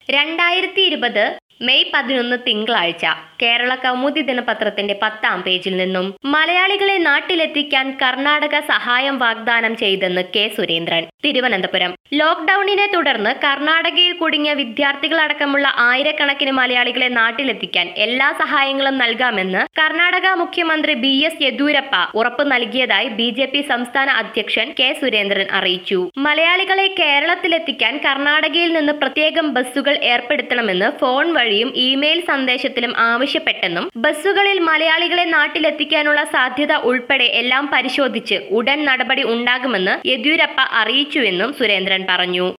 രണ്ടായിരത്തി ഇരുപത് മെയ് പതിനൊന്ന് തിങ്കളാഴ്ച കേരള കൗമുദി ദിനപത്രത്തിന്റെ പത്താം പേജിൽ നിന്നും മലയാളികളെ നാട്ടിലെത്തിക്കാൻ കർണാടക സഹായം വാഗ്ദാനം ചെയ്തെന്ന് കെ സുരേന്ദ്രൻ തിരുവനന്തപുരം ലോക്ഡൌണിനെ തുടർന്ന് കർണാടകയിൽ കുടുങ്ങിയ വിദ്യാർത്ഥികളടക്കമുള്ള ആയിരക്കണക്കിന് മലയാളികളെ നാട്ടിലെത്തിക്കാൻ എല്ലാ സഹായങ്ങളും നൽകാമെന്ന് കർണാടക മുഖ്യമന്ത്രി ബി എസ് യെദ്യൂരപ്പ ഉറപ്പു നൽകിയതായി ബി ജെ പി സംസ്ഥാന അധ്യക്ഷൻ കെ സുരേന്ദ്രൻ അറിയിച്ചു മലയാളികളെ കേരളത്തിലെത്തിക്കാൻ കർണാടകയിൽ നിന്ന് പ്രത്യേകം ബസ്സുകൾ ഏർപ്പെടുത്തണമെന്ന് ഫോൺ വഴിയും ഇമെയിൽ സന്ദേശത്തിലും ആവശ്യപ്പെട്ടെന്നും ബസ്സുകളിൽ മലയാളികളെ നാട്ടിലെത്തിക്കാനുള്ള സാധ്യത ഉൾപ്പെടെ എല്ലാം പരിശോധിച്ച് ഉടൻ നടപടി ഉണ്ടാകുമെന്ന് യെദ്യൂരപ്പ അറിയിച്ചുവെന്നും സുരേന്ദ്രൻ പറഞ്ഞു